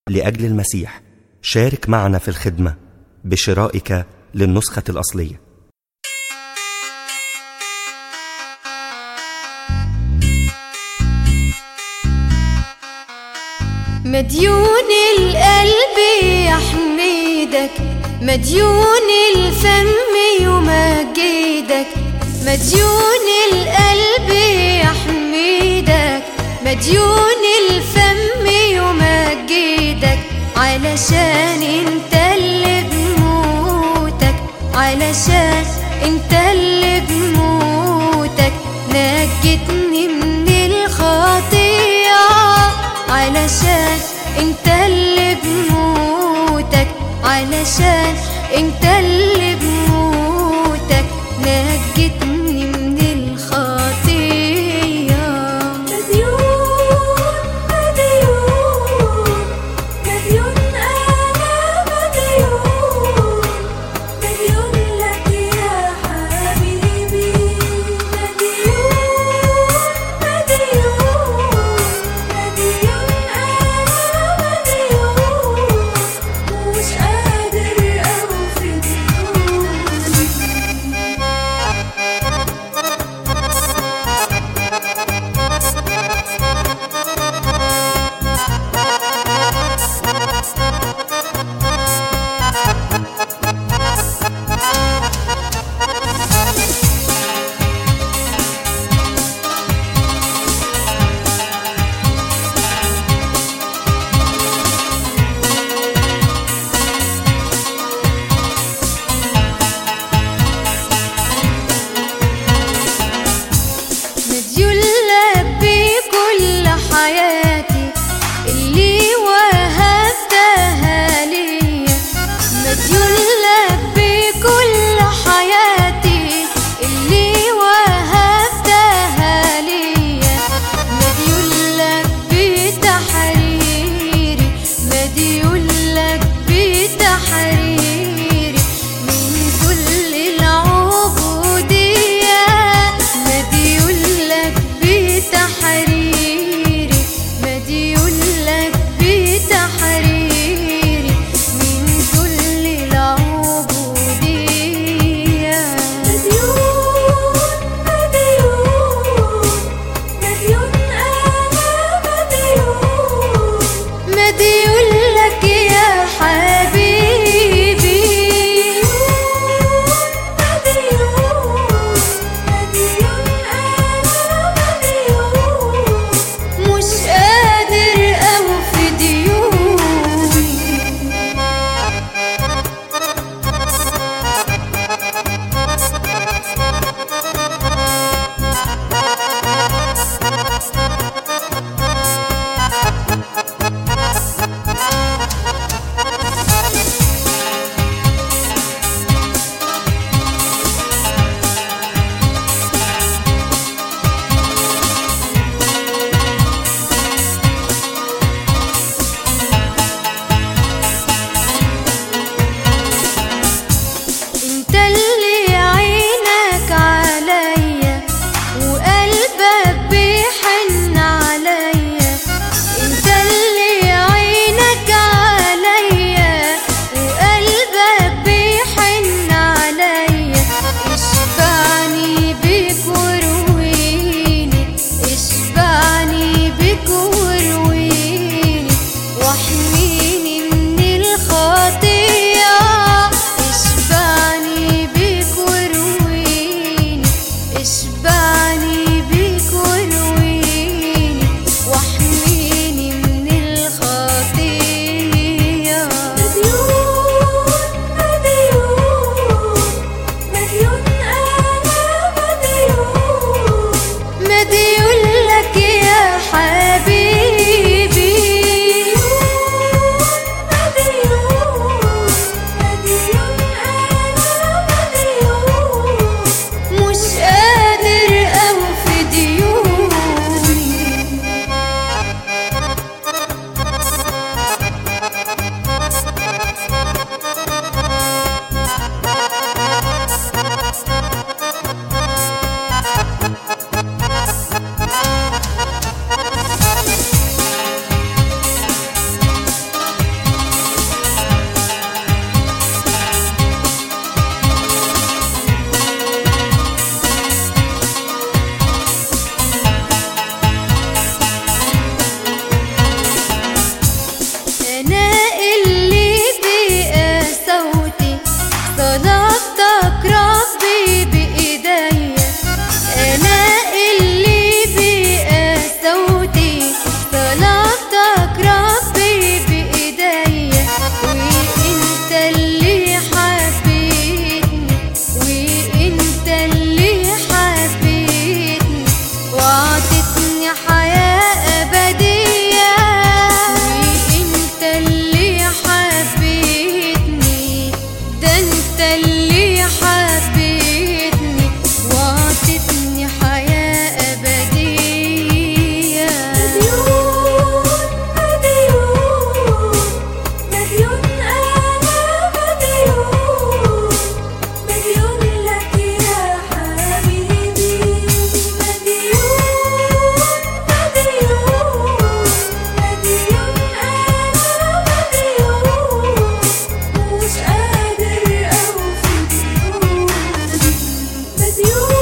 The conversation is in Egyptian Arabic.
لأجل المسيح شارك معنا في الخدمة بشرائك للنسخة الأصلية مديون القلب يحمدك مديون الفم يمجدك مديون القلب يحمدك مديون الفم يمجدك علشان انت اللي بموتك علشان انت اللي بموتك نجتني من الخطيئة علشان انت اللي بموتك علشان انت اللي بموتك نجتني من الخطيئة مديون مديون مديون أنا مديون مديون لك يا حبيبي مديون مديون مديون أنا مديون مش قادر أوفي طلباتك ربي بإيديا وانت اللي حبيتني وانت اللي حبيتني وعطتني حياة أبدية وانت اللي حبيتني ده انت اللي حبيتني وعطتني حياة أبدية مديون مديون مديون أنا مديون مديون لك يا حبيبي مديون مديون مديون أنا مديون مش قادر أوفي ديون مديون